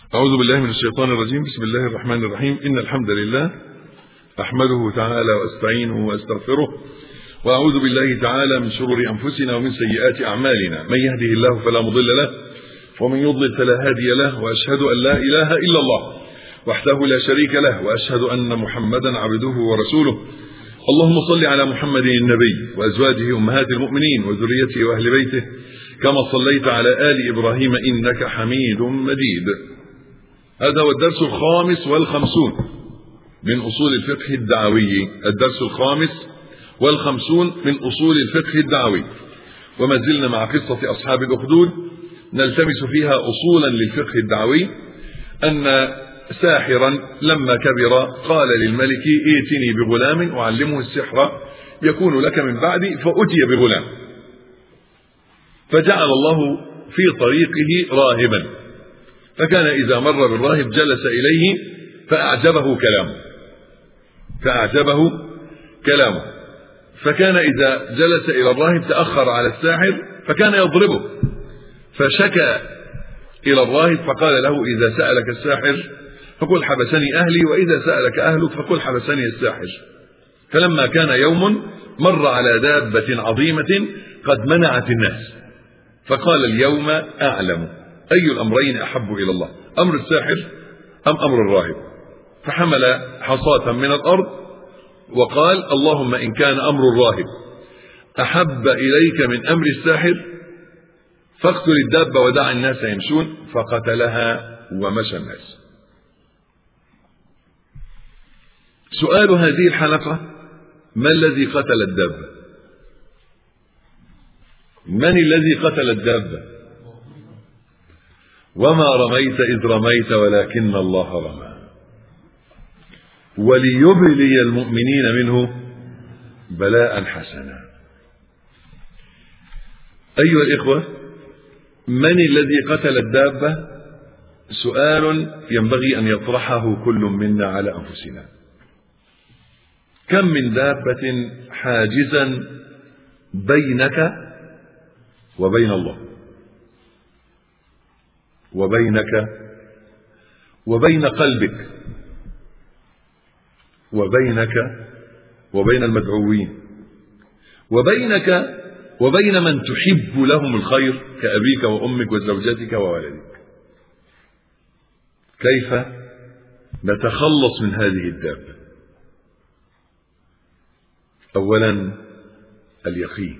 أعوذ بالله من الشيطان الرجيم بسم الله الرحمن الرحيم إن الحمد لله أحمده تعالى وأستعينه وأستغفره وأعوذ بالله تعالى من شرور أنفسنا ومن سيئات أعمالنا من يهده الله فلا مضل له ومن يضلل فلا هادي له وأشهد أن لا إله إلا الله وحده لا شريك له وأشهد أن محمدا عبده ورسوله اللهم صل على محمد النبي وأزواجه أمهات المؤمنين وذريته وأهل بيته كما صليت على آل إبراهيم إنك حميد مجيد هذا هو الدرس الخامس والخمسون من أصول الفقه الدعوي الدرس الخامس والخمسون من أصول الفقه الدعوي وما زلنا مع قصة أصحاب الأخدود نلتمس فيها أصولا للفقه الدعوي أن ساحرا لما كبر قال للملك ائتني بغلام أعلمه السحر يكون لك من بعدي فأتي بغلام فجعل الله في طريقه راهبا فكان إذا مر بالراهب جلس إليه فأعجبه كلامه فأعجبه كلامه فكان إذا جلس إلى الراهب تأخر على الساحر فكان يضربه فشكى إلى الراهب فقال له إذا سألك الساحر فقل حبسني أهلي وإذا سألك أهلك فقل حبسني الساحر فلما كان يوم مر على دابة عظيمة قد منعت الناس فقال اليوم أعلم أي الأمرين أحب إلى الله أمر الساحر أم أمر الراهب فحمل حصاة من الأرض وقال اللهم إن كان أمر الراهب أحب إليك من أمر الساحر فاقتل الدابة ودع الناس يمشون فقتلها ومشى الناس سؤال هذه الحلقة ما الذي قتل الدابة من الذي قتل الدابة وما رميت إذ رميت ولكن الله رمى وليبلي المؤمنين منه بلاء حسنا أيها الإخوة من الذي قتل الدابة سؤال ينبغي أن يطرحه كل منا على أنفسنا كم من دابة حاجزا بينك وبين الله وبينك وبين قلبك وبينك وبين المدعوين وبينك وبين من تحب لهم الخير كأبيك وأمك وزوجتك وولدك كيف نتخلص من هذه الدابة أولا اليقين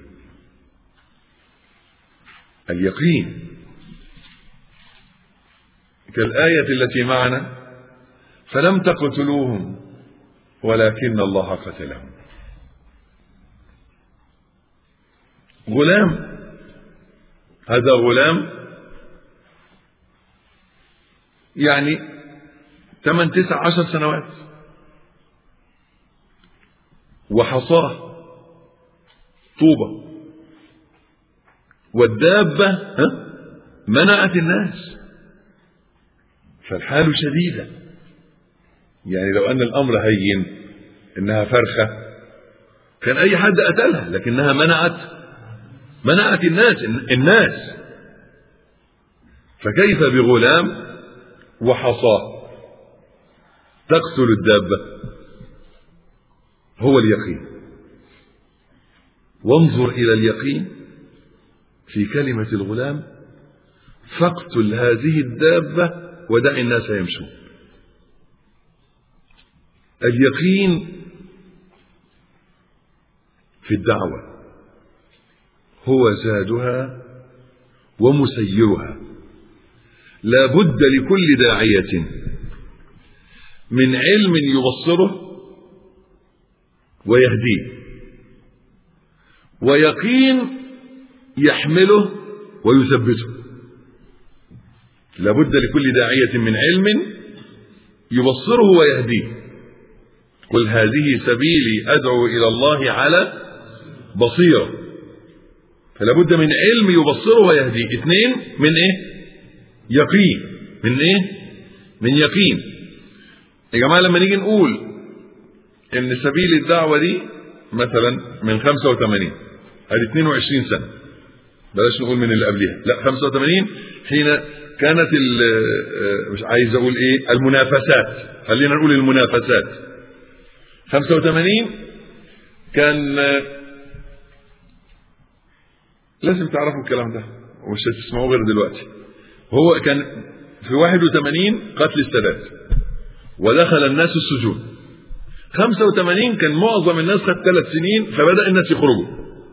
اليقين كالآية التي معنا فلم تقتلوهم ولكن الله قتلهم غلام هذا غلام يعني ثمان تسع عشر سنوات وحصاه طوبة والدابة ها منعت الناس فالحال شديدة يعني لو أن الأمر هين إنها فرخة كان أي حد قتلها لكنها منعت منعت الناس الناس فكيف بغلام وحصاه تقتل الدابة هو اليقين وانظر إلى اليقين في كلمة الغلام فاقتل هذه الدابة ودع الناس يمشون اليقين في الدعوة هو زادها ومسيرها لا بد لكل داعية من علم يبصره ويهديه ويقين يحمله ويثبته لابد لكل داعية من علم يبصره ويهديه قل هذه سبيلي أدعو إلى الله على بصيرة فلا بد من علم يبصره ويهديه اثنين من ايه يقين من ايه من يقين يا جماعة لما نيجي نقول ان سبيل الدعوة دي مثلا من 85 هذه 22 سنة بلاش نقول من اللي قبلها لا 85 حين كانت مش عايز اقول ايه المنافسات خلينا نقول المنافسات 85 كان لازم تعرفوا الكلام ده ومش هتسمعوه غير دلوقتي هو كان في 81 قتل السادات ودخل الناس السجون 85 كان معظم الناس خد ثلاث سنين فبدأ الناس يخرجوا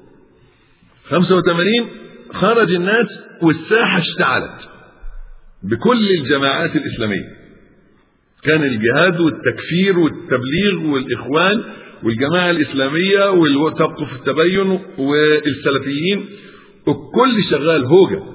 85 خرج الناس والساحة اشتعلت بكل الجماعات الإسلامية كان الجهاد والتكفير والتبليغ والإخوان والجماعة الإسلامية والتوقف التبين والسلفيين الكل شغال هوجة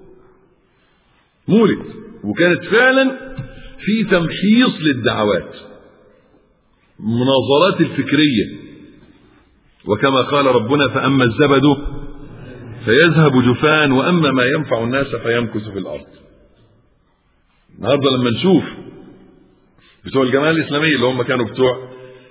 مولد وكانت فعلا في تمحيص للدعوات مناظرات الفكرية وكما قال ربنا فأما الزبد فيذهب جفان وأما ما ينفع الناس فيمكث في الأرض النهارده لما نشوف بتوع الجماعة الإسلامية اللي هم كانوا بتوع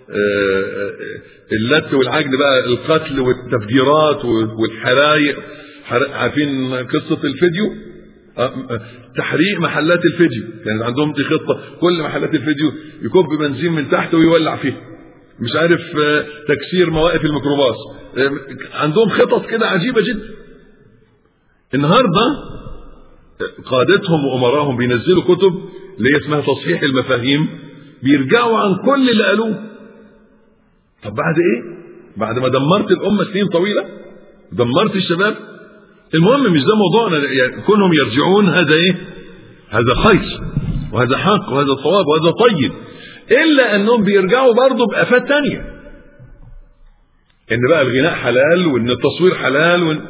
اللت والعجن بقى القتل والتفجيرات والحرايق عارفين قصة الفيديو تحريق محلات الفيديو كانت عندهم دي خطة كل محلات الفيديو يكب بنزين من تحت ويولع فيها مش عارف تكسير مواقف الميكروباص عندهم خطط كده عجيبة جدا النهاردة قادتهم وأمراهم بينزلوا كتب اللي هي اسمها تصحيح المفاهيم بيرجعوا عن كل اللي قالوه طب بعد ايه بعد ما دمرت الأمة سنين طويلة دمرت الشباب المهم مش ده موضوعنا يعني كونهم يرجعون هذا ايه هذا خير وهذا حق وهذا صواب وهذا طيب الا انهم بيرجعوا برضه بافات تانية ان بقى الغناء حلال وان التصوير حلال وإن...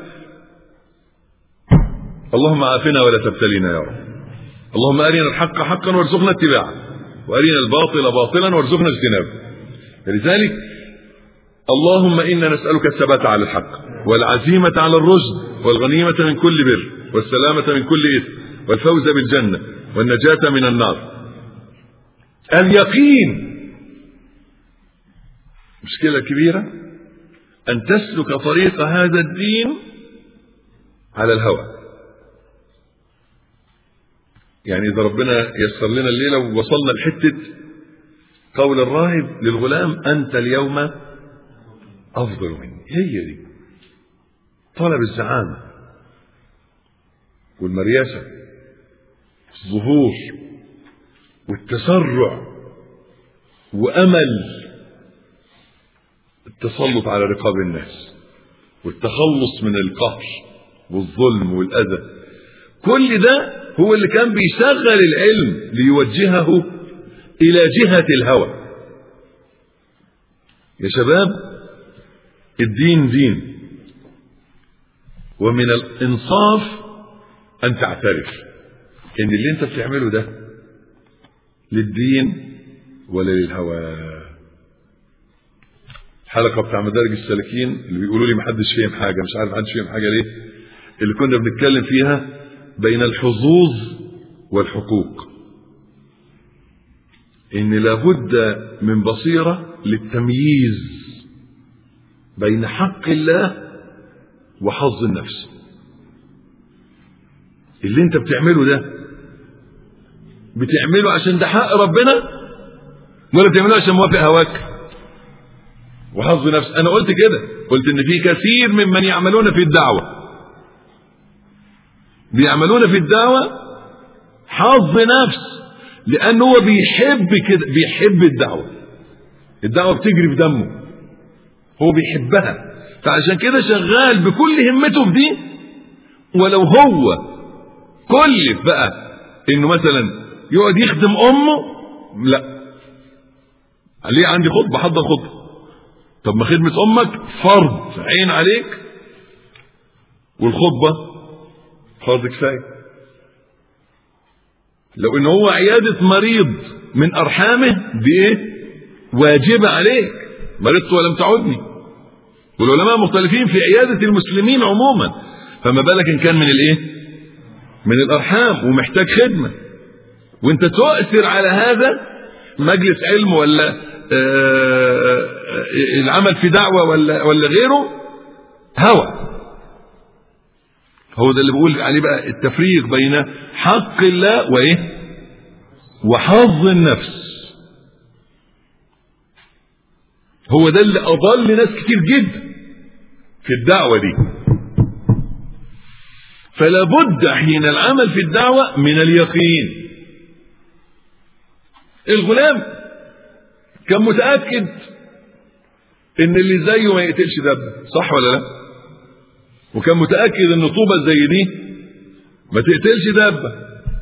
اللهم عافنا ولا تبتلينا يا رب اللهم ارنا الحق حقا وارزقنا اتباعه وارنا الباطل باطلا وارزقنا اجتنابه لذلك اللهم انا نسالك الثبات على الحق والعزيمه على الرشد والغنيمه من كل بر والسلامه من كل اثم والفوز بالجنه والنجاه من النار اليقين مشكله كبيره ان تسلك طريق هذا الدين على الهوى يعني اذا ربنا يسر لنا الليله ووصلنا لحته قول الراهب للغلام انت اليوم افضل مني هي دي طلب الزعامه والمرياسه الظهور والتسرع وامل التسلط على رقاب الناس والتخلص من القهر والظلم والاذى كل ده هو اللي كان بيشغل العلم ليوجهه الى جهه الهوى يا شباب الدين دين ومن الانصاف ان تعترف ان اللي انت بتعمله ده للدين ولا للهوى الحلقه بتاع مدارج السالكين اللي بيقولوا لي محدش فاهم حاجه مش عارف محدش فاهم حاجه ليه اللي كنا بنتكلم فيها بين الحظوظ والحقوق ان لابد من بصيره للتمييز بين حق الله وحظ النفس اللي انت بتعمله ده بتعمله عشان ده حق ربنا ولا بتعمله عشان موافق هواك وحظ نفس انا قلت كده قلت ان في كثير ممن يعملون في الدعوه بيعملون في الدعوه حظ نفس لانه هو بيحب كده بيحب الدعوه الدعوه بتجري في دمه هو بيحبها فعشان كده شغال بكل همته في دي ولو هو كلف بقى انه مثلا يقعد يخدم امه لا ليه عندي خطبه حضر خطبه طب ما خدمه امك فرض عين عليك والخطبه فرض كفايه لو ان هو عياده مريض من ارحامه دي ايه واجبه عليك مرضت ولم تعدني والعلماء مختلفين في عياده المسلمين عموما فما بالك ان كان من الايه من الارحام ومحتاج خدمه وانت تؤثر على هذا مجلس علم ولا العمل في دعوه ولا ولا غيره هوى هو ده اللي بقول عليه بقى التفريق بين حق الله وايه وحظ النفس هو ده اللي اضل ناس كتير جدا في الدعوه دي فلا بد حين العمل في الدعوه من اليقين الغلام كان متاكد ان اللي زيه ما يقتلش دبه صح ولا لا وكان متاكد ان طوبه زي دي ما تقتلش دبه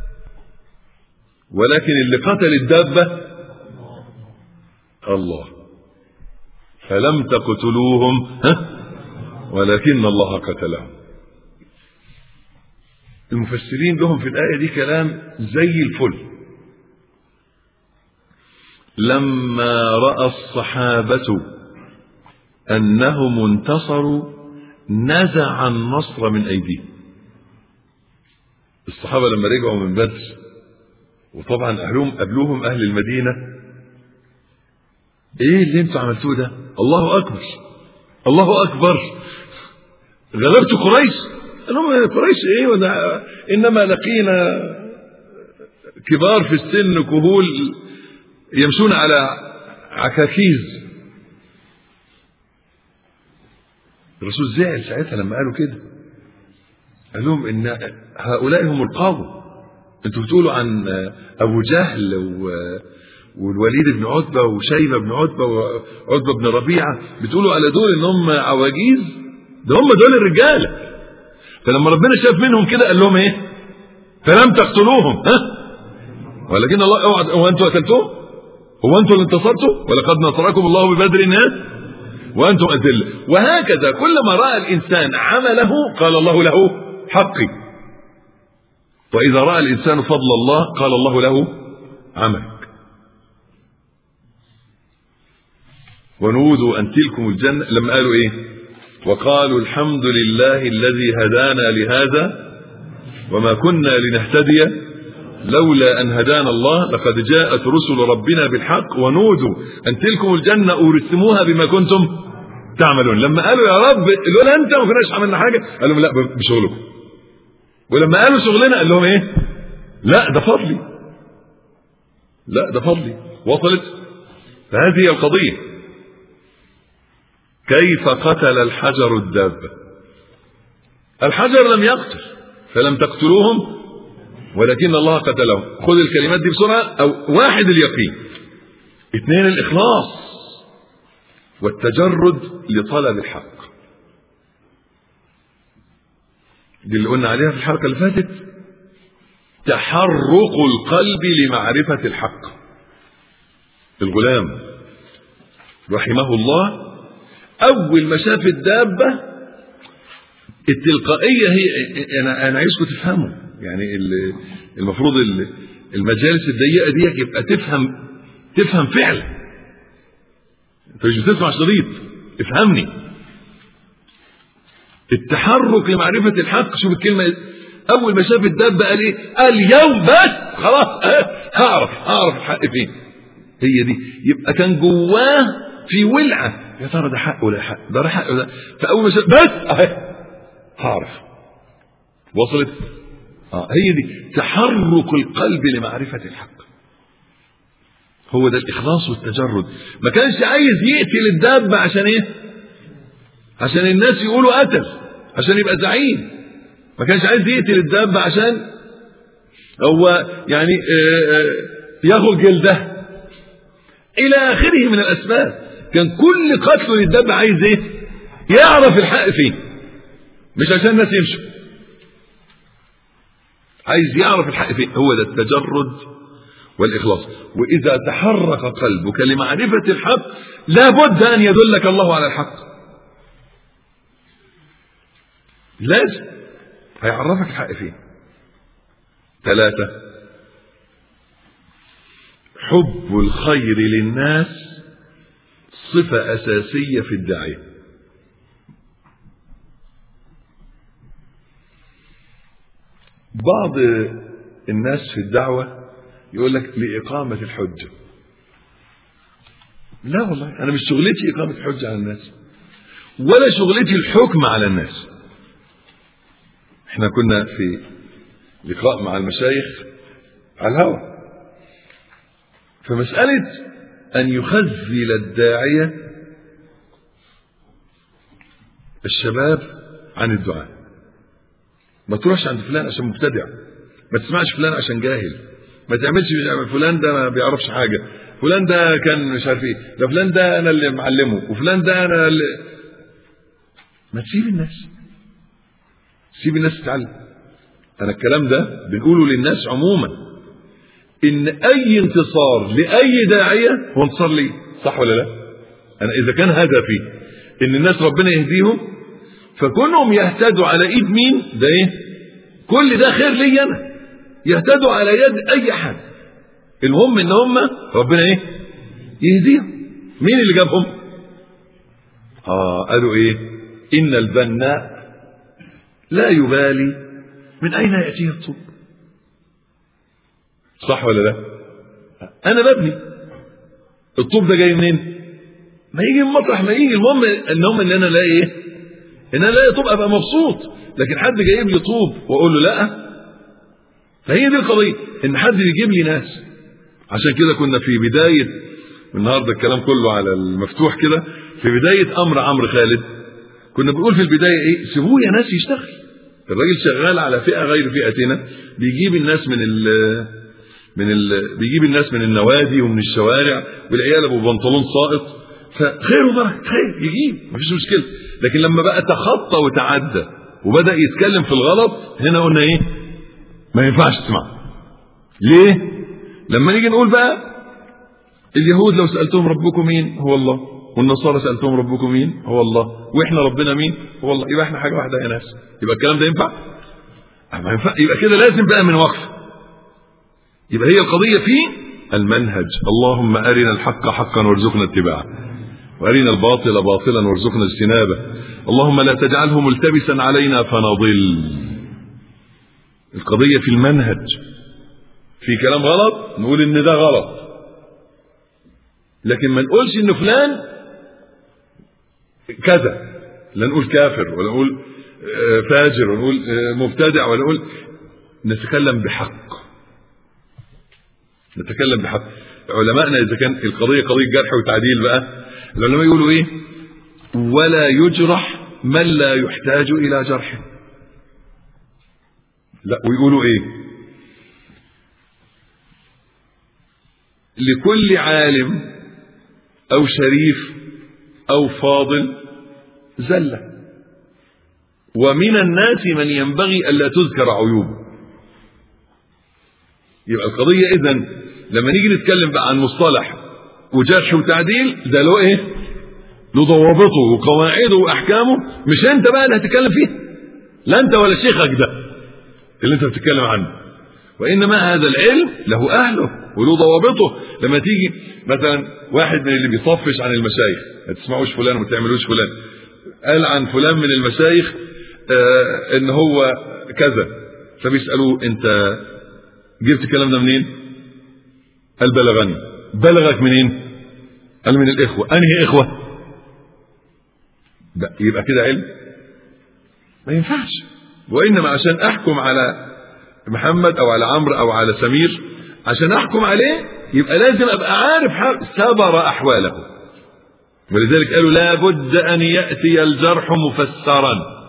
ولكن اللي قتل الدبه الله فلم تقتلوهم ها ولكن الله قتلهم المفسرين لهم في الآية دي كلام زي الفل لما رأى الصحابة أنهم انتصروا نزع النصر من أيديهم الصحابة لما رجعوا من بدر وطبعا أهلهم قبلوهم أهل المدينة إيه اللي انتوا عملتوه ده الله أكبر الله أكبر غلبت قريش قال لهم قريش إيه وده إنما لقينا كبار في السن كهول يمشون على عكاكيز الرسول زعل ساعتها لما قالوا كده قال لهم ان هؤلاء هم القوم انتوا بتقولوا عن ابو جهل و والوليد بن عتبة وشيبة بن عتبة وعتبة بن ربيعة بتقولوا على دول ان هم عواجيز ده هم دول الرجالة فلما ربنا شاف منهم كده قال لهم ايه فلم تقتلوهم ها ولكن الله اوعى هو انتوا قتلتوه هو انتوا اللي انتصرتوا ولقد نصركم الله ببدر ها وانتم اذله وهكذا كلما راى الانسان عمله قال الله له حقي واذا راى الانسان فضل الله قال الله له عملك ونودوا ان تلكم الجنه لما قالوا ايه وقالوا الحمد لله الذي هدانا لهذا وما كنا لنهتدي لولا أن هدانا الله لقد جاءت رسل ربنا بالحق ونودوا أن تلكم الجنة أورثتموها بما كنتم تعملون لما قالوا يا رب لولا أنت ما كناش عملنا حاجة قال لهم لا بشغلكم ولما قالوا شغلنا قال لهم إيه لا ده فضلي لا ده فضلي وصلت فهذه هي القضية كيف قتل الحجر الدابة الحجر لم يقتل فلم تقتلوهم ولكن الله قتلهم خذ الكلمات دي بسرعة أو واحد اليقين اثنين الإخلاص والتجرد لطلب الحق دي اللي قلنا عليها في الحلقة اللي فاتت تحرق القلب لمعرفة الحق الغلام رحمه الله أول ما شاف الدابة التلقائية هي أنا أنا عايزكم تفهموا يعني المفروض المجالس الضيقه دي يبقى تفهم تفهم فعلا انت مش بتسمع شريط افهمني التحرك لمعرفة الحق شوف الكلمة أول ما شاف الدابة قال إيه؟ اليوم بس خلاص هعرف هعرف الحق فين هي دي يبقى كان جواه في ولعة يا ترى ده حق ولا حق ده حق ولا فأول ما شاف بس أهي هعرف وصلت آه هي دي تحرك القلب لمعرفة الحق هو ده الإخلاص والتجرد ما كانش عايز يقتل الدابة عشان إيه عشان الناس يقولوا قتل عشان يبقى زعيم ما كانش عايز يقتل الدابة عشان هو يعني آآ آآ ياخد جلده إلى آخره من الأسباب كان كل قتل للدابة عايز إيه يعرف الحق فين مش عشان الناس يمشوا عايز يعرف الحق فين هو ده التجرد والإخلاص وإذا تحرك قلبك لمعرفة الحق لابد أن يدلك الله على الحق لازم هيعرفك الحق فين ثلاثة حب الخير للناس صفة أساسية في الداعية بعض الناس في الدعوة يقول لك لإقامة الحجة لا والله أنا مش شغلتي إقامة الحجة على الناس ولا شغلتي الحكم على الناس احنا كنا في لقاء مع المشايخ على الهوى فمسألة أن يخذل الداعية الشباب عن الدعاء ما تروحش عند فلان عشان مبتدع ما تسمعش فلان عشان جاهل ما تعملش فلان ده ما بيعرفش حاجة فلان ده كان مش عارف ايه ده فلان ده انا اللي معلمه وفلان ده انا اللي ما تسيب الناس سيب الناس تتعلم انا الكلام ده بنقوله للناس عموما ان اي انتصار لاي داعيه هو انتصار ليه صح ولا لا انا اذا كان هدفي ان الناس ربنا يهديهم فكونهم يهتدوا على ايد مين ده ايه كل ده خير لي انا يهتدوا على يد اي حد المهم ان هم ربنا ايه يهديهم مين اللي جابهم اه قالوا ايه ان البناء لا يبالي من اين ياتيه الطوب صح ولا لا انا ببني الطوب ده جاي منين ما يجي من مطرح ما يجي المهم انهم ان انا لا ايه ان انا لا طوب ابقى مبسوط لكن حد جايب لي طوب واقول له لا فهي دي القضيه ان حد بيجيب لي ناس عشان كده كنا في بدايه النهارده الكلام كله على المفتوح كده في بدايه امر عمرو خالد كنا بنقول في البدايه ايه سيبوه يا ناس يشتغل الراجل شغال على فئه غير فئتنا بيجيب الناس من ال من ال بيجيب الناس من النوادي ومن الشوارع والعيال ابو بنطلون ساقط فخير وبركه خير يجيب مفيش مشكله لكن لما بقى تخطى وتعدى وبدا يتكلم في الغلط هنا قلنا ايه ما ينفعش تسمع ليه لما نيجي نقول بقى اليهود لو سالتهم ربكم مين هو الله والنصارى سالتهم ربكم مين هو الله واحنا ربنا مين هو الله يبقى احنا حاجه واحده يا ناس يبقى الكلام ده ينفع ما ينفع يبقى كده لازم بقى من وقف يبقى هي القضيه في المنهج اللهم ارنا الحق حقا وارزقنا اتباعه وارنا الباطل باطلا وارزقنا اجتنابه اللهم لا تجعله ملتبسا علينا فنضل القضيه في المنهج في كلام غلط نقول ان ده غلط لكن ما نقولش ان فلان كذا لا نقول كافر ولا نقول فاجر ولا نقول مبتدع ولا نقول نتكلم بحق نتكلم بحق علماءنا اذا كان القضيه قضيه جرح وتعديل بقى العلماء يقولوا ايه ولا يجرح من لا يحتاج الى جرح لا ويقولوا ايه لكل عالم او شريف او فاضل زله ومن الناس من ينبغي الا تذكر عيوبه يبقى القضيه اذا لما نيجي نتكلم بقى عن مصطلح وجرح وتعديل ده له ايه له ضوابطه وقواعده واحكامه مش انت بقى اللي هتتكلم فيه لا انت ولا شيخك ده اللي انت بتتكلم عنه وانما هذا العلم له اهله وله ضوابطه لما تيجي مثلا واحد من اللي بيطفش عن المشايخ ما تسمعوش فلان وما تعملوش فلان قال عن فلان من المشايخ آه ان هو كذا فبيسالوه انت جبت الكلام ده منين قال بلغني بلغك منين قال من الاخوه انهي اخوه يبقى كده علم ما ينفعش وانما عشان احكم على محمد او على عمرو او على سمير عشان احكم عليه يبقى لازم ابقى عارف سبر احواله ولذلك قالوا لا بد ان ياتي الجرح مفسرا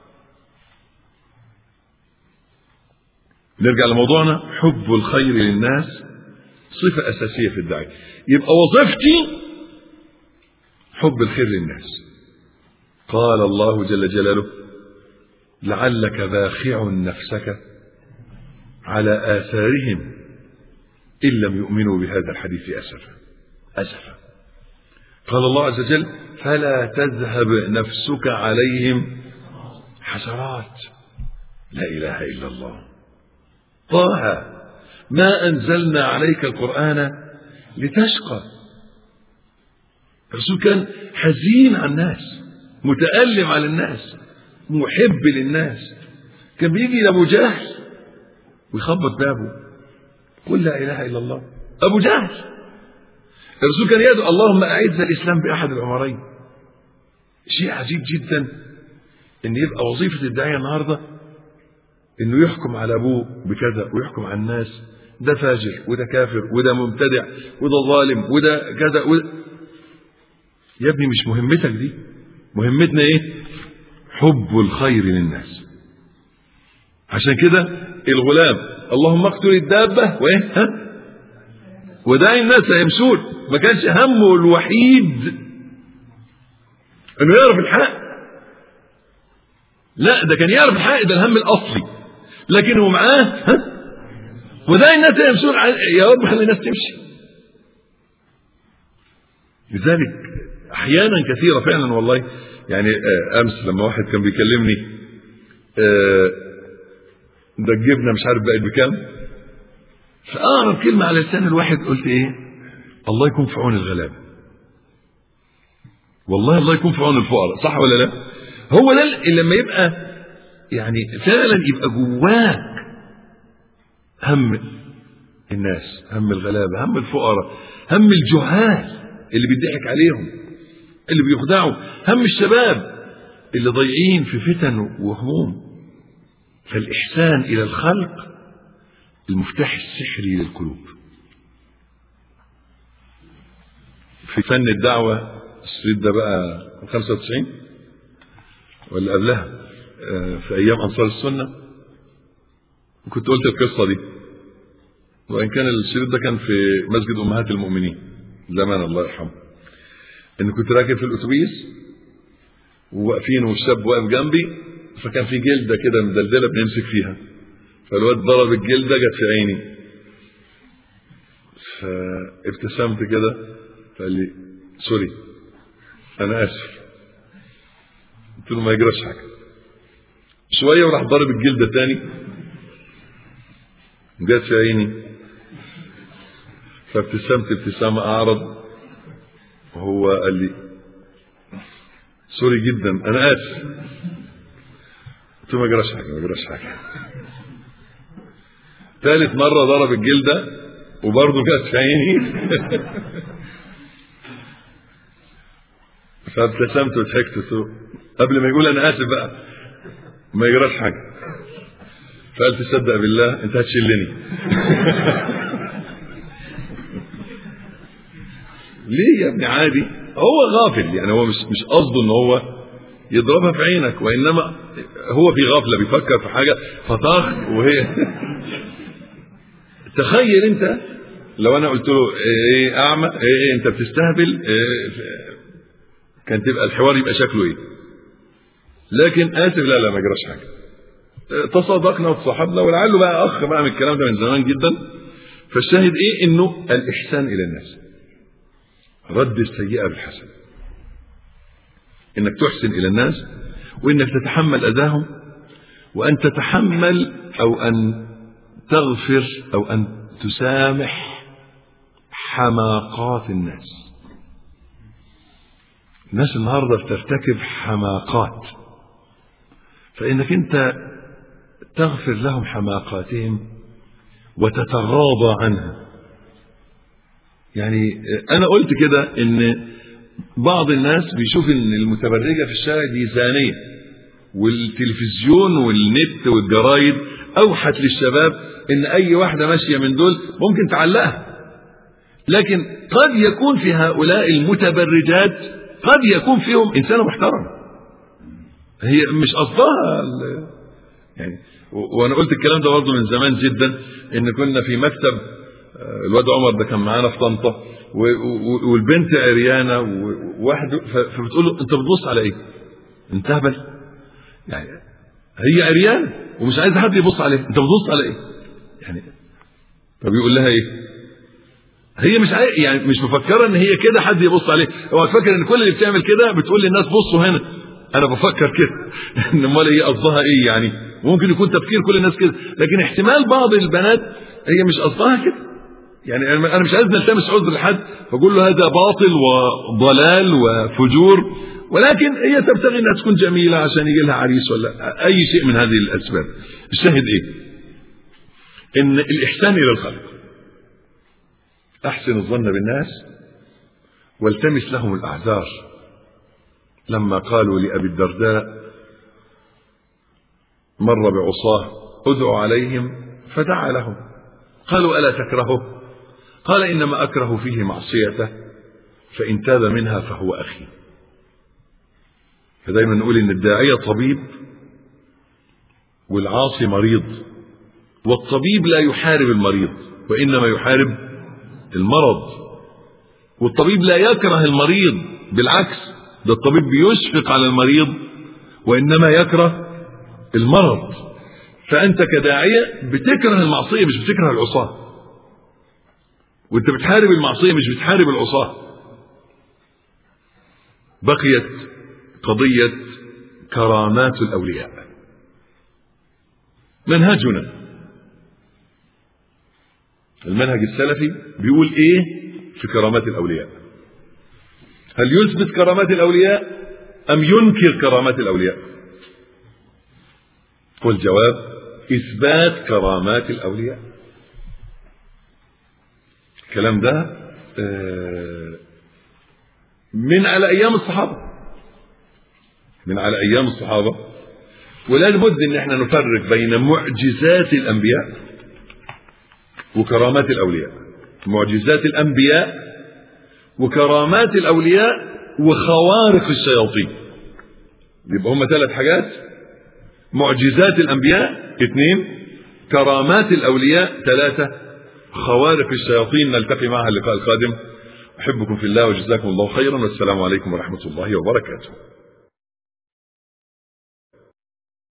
نرجع لموضوعنا حب الخير للناس صفة أساسية في الداعية يبقى وظيفتي حب الخير للناس قال الله جل جلاله لعلك باخع نفسك على آثارهم إن لم يؤمنوا بهذا الحديث أسفا أسفا قال الله عز وجل فلا تذهب نفسك عليهم حسرات لا إله إلا الله طه ما أنزلنا عليك القرآن لتشقى الرسول كان حزين على الناس متألم على الناس محب للناس كان بيجي لأبو جهل ويخبط بابه قل لا إله إلا الله أبو جهل الرسول كان يدعو اللهم أعز الإسلام بأحد العمرين شيء عجيب جدا إن يبقى وظيفة الداعية النهاردة انه يحكم على ابوه بكذا ويحكم على الناس ده فاجر وده كافر وده مبتدع وده ظالم وده كذا وده يا ابني مش مهمتك دي مهمتنا ايه حب الخير للناس عشان كده الغلام اللهم اقتل الدابة وايه ها وداعي الناس يمشون ما كانش همه الوحيد انه يعرف الحق لا ده كان يعرف الحق ده الهم الاصلي لكن هو معاه ها وداعي الناس يمشون يا رب خلي الناس تمشي لذلك احيانا كثيره فعلا والله يعني امس لما واحد كان بيكلمني ده الجبنه مش عارف بقت بكام فاقرب كلمه على لسان الواحد قلت ايه الله يكون في عون الغلابه والله الله يكون في عون الفقراء صح ولا لا هو ده لما يبقى يعني فعلا يبقى جواك هم الناس هم الغلابه هم الفقراء هم الجهال اللي بيضحك عليهم اللي بيخدعوا هم الشباب اللي ضايعين في فتن وهموم فالإحسان إلى الخلق المفتاح السحري للقلوب في فن الدعوة الشريط ده بقى 95 ولا قبلها في أيام أنصار السنة كنت قلت القصة دي وإن كان الشريط ده كان في مسجد أمهات المؤمنين زمان الله يرحمه إن كنت راكب في الأتوبيس وواقفين والشاب واقف جنبي فكان في جلده كده مدلدله بنمسك فيها فالواد ضرب الجلده جت في عيني فابتسمت كده فقال لي سوري انا اسف قلت له ما يجراش حاجه شويه وراح ضرب الجلده تاني جت في عيني فابتسمت ابتسامه اعرض وهو قال لي سوري جدا انا اسف قلت له ما جراش حاجه ما جراش حاجه ثالث مره ضرب الجلده وبرضه جت في عيني فابتسمت وضحكت قلت له قبل ما يقول انا اسف بقى ما يجراش حاجه فقال تصدق بالله انت هتشلني ليه يا ابني عادي هو غافل يعني هو مش مش قصده ان هو يضربها في عينك وانما هو في غفله بيفكر في حاجه فطاخ وهي تخيل انت لو انا قلت له ايه اعمى ايه, إيه انت بتستهبل إيه كان تبقى الحوار يبقى شكله ايه لكن اسف لا لا ما جراش حاجه تصادقنا وتصاحبنا ولعله بقى اخ بقى من الكلام ده من زمان جدا فالشاهد ايه انه الاحسان الى الناس رد السيئه بالحسنه انك تحسن الى الناس وانك تتحمل اذاهم وان تتحمل او ان تغفر او ان تسامح حماقات الناس الناس النهارده بترتكب حماقات فانك انت تغفر لهم حماقاتهم وتتغاضى عنها يعني انا قلت كده ان بعض الناس بيشوف ان المتبرجه في الشارع دي زانيه والتلفزيون والنت والجرايد اوحت للشباب ان اي واحده ماشيه من دول ممكن تعلقها لكن قد يكون في هؤلاء المتبرجات قد يكون فيهم انسان محترم هي مش قصدها يعني وانا قلت الكلام ده برضه من زمان جدا ان كنا في مكتب الواد عمر ده كان معانا في طنطا والبنت عريانه وواحد فبتقول له انت بتبص على ايه؟ انت هبل يعني هي عريانه ومش عايزه حد يبص عليها انت بتبص على ايه؟ يعني فبيقول لها ايه؟ هي مش عايز يعني مش مفكره ان هي كده حد يبص عليه هو فاكر ان كل اللي بتعمل كده بتقول للناس بصوا هنا انا بفكر كده ان امال هي قصدها ايه يعني ممكن يكون تفكير كل الناس كده لكن احتمال بعض البنات هي مش قصدها كده يعني انا مش عايز نلتمس عذر لحد فاقول له هذا باطل وضلال وفجور ولكن هي تبتغي انها تكون جميله عشان يجي لها عريس ولا اي شيء من هذه الاسباب الشاهد ايه ان الاحسان الى الخلق احسن الظن بالناس والتمس لهم الاعذار لما قالوا لابي الدرداء مر بعصاه ادعو عليهم فدعا لهم قالوا ألا تكرهه قال إنما أكره فيه معصيته فإن تاب منها فهو أخي فدايما نقول إن الداعية طبيب والعاصي مريض والطبيب لا يحارب المريض وإنما يحارب المرض والطبيب لا يكره المريض بالعكس ده الطبيب بيشفق على المريض وإنما يكره المرض فأنت كداعية بتكره المعصية مش بتكره العصاة وانت بتحارب المعصية مش بتحارب العصاة بقيت قضية كرامات الأولياء منهجنا المنهج السلفي بيقول ايه في كرامات الأولياء هل يثبت كرامات الأولياء أم ينكر كرامات الأولياء والجواب إثبات كرامات الأولياء الكلام ده من على أيام الصحابة من على أيام الصحابة ولا بد ان احنا نفرق بين معجزات الأنبياء وكرامات الأولياء معجزات الأنبياء وكرامات الأولياء وخوارق الشياطين يبقى هم ثلاث حاجات معجزات الأنبياء اثنين كرامات الأولياء ثلاثة خوارق الشياطين نلتقي معها اللقاء القادم أحبكم في الله وجزاكم الله خيرا والسلام عليكم ورحمة الله وبركاته